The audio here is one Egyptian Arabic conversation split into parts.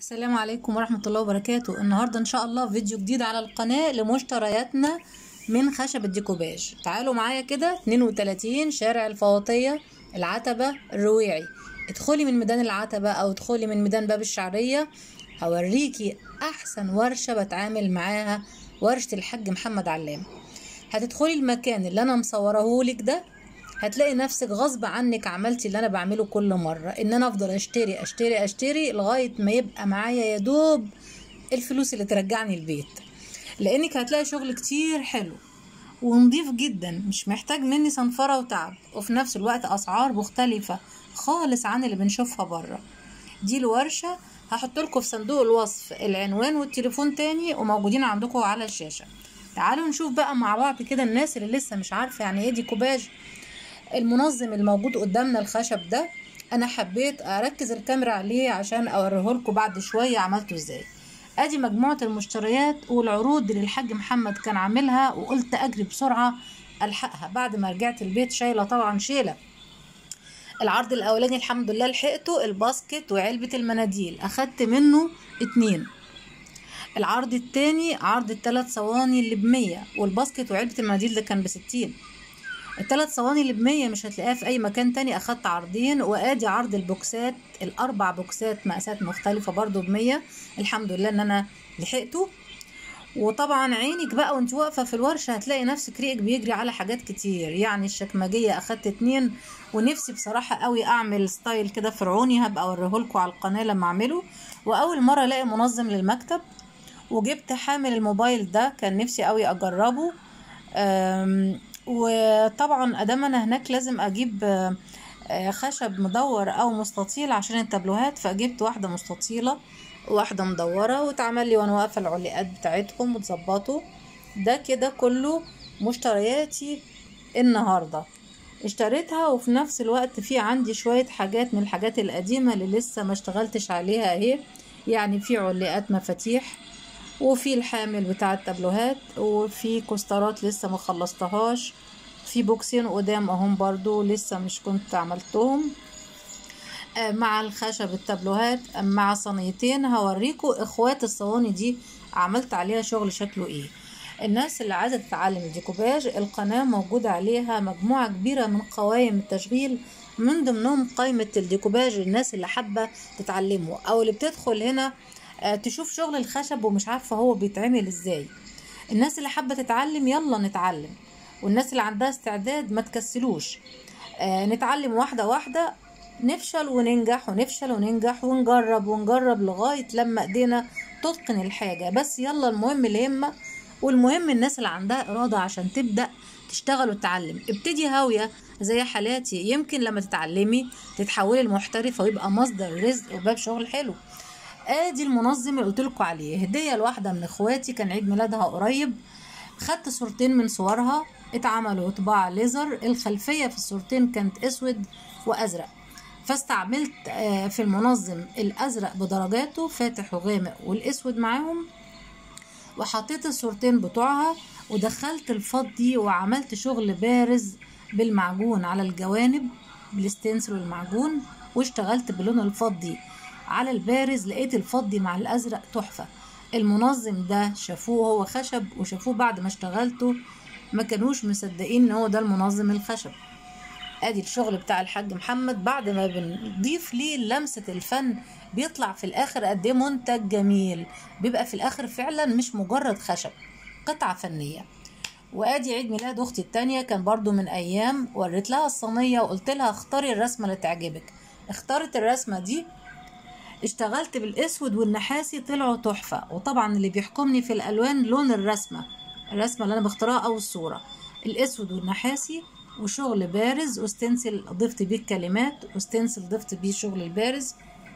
السلام عليكم ورحمة الله وبركاته النهاردة إن شاء الله فيديو جديد على القناة لمشترياتنا من خشب الديكوباج تعالوا معايا كده 32 شارع الفواطية العتبة الرويعي ادخلي من ميدان العتبة أو ادخلي من ميدان باب الشعرية هوريكي أحسن ورشة بتعامل معاها ورشة الحاج محمد علام هتدخلي المكان اللي أنا مصورهولك ده هتلاقي نفسك غصب عنك عملتي اللي انا بعمله كل مره ان انا افضل اشتري اشتري اشتري لغايه ما يبقى معايا يا دوب الفلوس اللي ترجعني البيت لانك هتلاقي شغل كتير حلو ونضيف جدا مش محتاج مني صنفره وتعب وفي نفس الوقت اسعار مختلفه خالص عن اللي بنشوفها بره دي الورشه هحط لكم في صندوق الوصف العنوان والتليفون تاني وموجودين عندكم على الشاشه تعالوا نشوف بقى مع بعض كده الناس اللي لسه مش عارفه يعني ايه ديكوباج المنظم الموجود قدامنا الخشب ده انا حبيت اركز الكاميرا عليه عشان اوريه لكم بعد شويه عملته ازاي ادي مجموعه المشتريات والعروض اللي الحاج محمد كان عاملها وقلت اجري بسرعه الحقها بعد ما رجعت البيت شايله طبعا شيله العرض الاولاني الحمد لله لحقته الباسكت وعلبه المناديل اخدت منه اتنين العرض التاني عرض الثلاث صواني اللي بمية والباسكت وعلبة المناديل ده كان بستين الثلاث صواني اللي بمية مش هتلاقيها في اي مكان تاني اخدت عرضين وادي عرض البوكسات الاربع بوكسات مقاسات مختلفة برضو بمية الحمد لله ان انا لحقته وطبعا عينك بقى وانت واقفة في الورشة هتلاقي نفسك ريقك بيجري على حاجات كتير يعني الشكمجية اخدت اتنين ونفسي بصراحة قوي اعمل ستايل كده فرعوني هبقى اوريهولكوا على القناة لما اعمله واول مرة الاقي منظم للمكتب وجبت حامل الموبايل ده كان نفسي قوي اجربه وطبعا ادام انا هناك لازم اجيب خشب مدور او مستطيل عشان التابلوهات فجبت واحده مستطيله وواحده مدوره واتعمل لي وانا واقفه العلقات بتاعتهم وتظبطوا ده كده كله مشترياتي النهارده اشتريتها وفي نفس الوقت في عندي شويه حاجات من الحاجات القديمه اللي لسه ما اشتغلتش عليها اهي يعني في علقات مفاتيح وفي الحامل بتاع التابلوهات وفي كوسترات لسه ما خلصتهاش في بوكسين قدام اهم برضو لسه مش كنت عملتهم مع الخشب التابلوهات مع صينيتين هوريكم اخوات الصواني دي عملت عليها شغل شكله ايه الناس اللي عايزه تتعلم الديكوباج القناه موجود عليها مجموعه كبيره من قوائم التشغيل من ضمنهم قائمه الديكوباج الناس اللي حابه تتعلمه او اللي بتدخل هنا تشوف شغل الخشب ومش عارفه هو بيتعمل ازاي الناس اللي حابه تتعلم يلا نتعلم والناس اللي عندها استعداد ما تكسلوش آه نتعلم واحده واحده نفشل وننجح ونفشل وننجح ونجرب ونجرب لغايه لما ايدينا تتقن الحاجه بس يلا المهم الهمه والمهم الناس اللي عندها اراده عشان تبدا تشتغل وتتعلم ابتدي هاويه زي حالاتي يمكن لما تتعلمي تتحولي لمحترفه ويبقى مصدر رزق وباب شغل حلو ادي المنظم اللي قلت لكم عليه هديه لواحده من اخواتي كان عيد ميلادها قريب خدت صورتين من صورها اتعملوا طباعه ليزر الخلفيه في الصورتين كانت اسود وازرق فاستعملت في المنظم الازرق بدرجاته فاتح وغامق والاسود معاهم وحطيت الصورتين بتوعها ودخلت الفضي وعملت شغل بارز بالمعجون على الجوانب بالستنسل والمعجون واشتغلت بلون الفضي على البارز لقيت الفضي مع الازرق تحفه المنظم ده شافوه هو خشب وشافوه بعد ما اشتغلته ما كانوش مصدقين ان هو ده المنظم الخشب ادي الشغل بتاع الحاج محمد بعد ما بنضيف ليه لمسه الفن بيطلع في الاخر قد ايه منتج جميل بيبقى في الاخر فعلا مش مجرد خشب قطعه فنيه وادي عيد ميلاد اختي التانية كان برضو من ايام وريت لها الصينيه وقلت لها اختاري الرسمه اللي تعجبك اختارت الرسمه دي اشتغلت بالاسود والنحاسي طلعوا تحفه وطبعا اللي بيحكمني في الالوان لون الرسمه الرسمه اللي انا بختارها او الصوره الاسود والنحاسي وشغل بارز وستنسل ضفت بيه الكلمات وستنسل ضفت بيه شغل البارز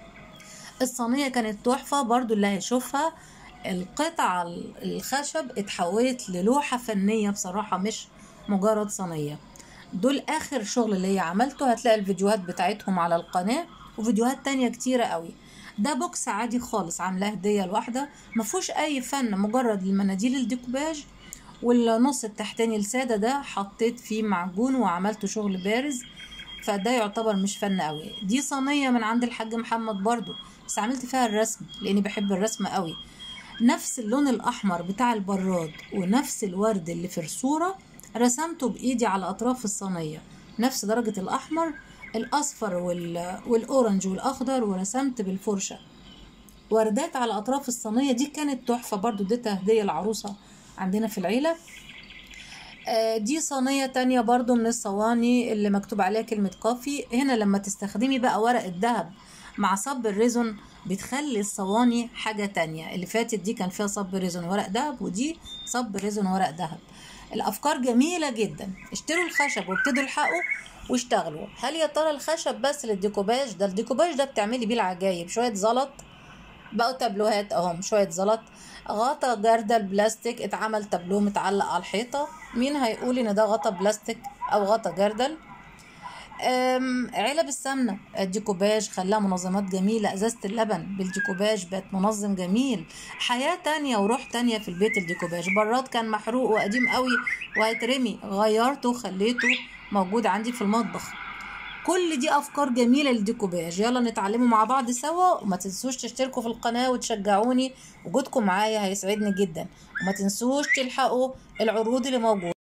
الصينيه كانت تحفه برضو اللي هيشوفها القطعة الخشب اتحولت للوحة فنية بصراحة مش مجرد صينية دول اخر شغل اللي هي عملته هتلاقي الفيديوهات بتاعتهم على القناة وفيديوهات تانية كتيرة قوي ده بوكس عادي خالص عاملاه هدية لواحدة مفهوش اي فن مجرد المناديل الديكوباج والنص التحتاني السادة ده حطيت فيه معجون وعملته شغل بارز فده يعتبر مش فن قوي دي صينية من عند الحاج محمد برضو استعملت فيها الرسم لاني بحب الرسم قوي نفس اللون الاحمر بتاع البراد ونفس الورد اللي في الصورة رسمته بايدي على اطراف الصينية نفس درجة الاحمر الاصفر وال... والاورنج والاخضر ورسمت بالفرشة وردات على اطراف الصينية دي كانت تحفة برضو اديتها هدية العروسة عندنا في العيلة آه، دي صينية تانية برضو من الصواني اللي مكتوب عليها كلمة كافي هنا لما تستخدمي بقى ورق الذهب مع صب الريزون بتخلي الصواني حاجة تانية اللي فاتت دي كان فيها صب ريزون ورق ذهب ودي صب ريزون ورق ذهب الأفكار جميلة جدا اشتروا الخشب وابتدوا الحقوا واشتغلوا هل يا ترى الخشب بس للديكوباج ده الديكوباج ده بتعملي بيه العجايب شوية زلط بقوا تابلوهات اهم شويه زلط غطا جردل بلاستيك اتعمل تابلوه متعلق على الحيطه مين هيقول ان ده غطا بلاستيك او غطا جردل أم، علب السمنة الديكوباج خلاها منظمات جميلة ازازة اللبن بالديكوباج بقت منظم جميل حياة تانية وروح تانية في البيت الديكوباج براد كان محروق وقديم قوي وهيترمي غيرته خليته موجود عندي في المطبخ كل دي افكار جميله للديكوباج يلا نتعلموا مع بعض سوا وما تنسوش تشتركوا في القناه وتشجعوني وجودكم معايا هيسعدني جدا وما تنسوش تلحقوا العروض اللي موجوده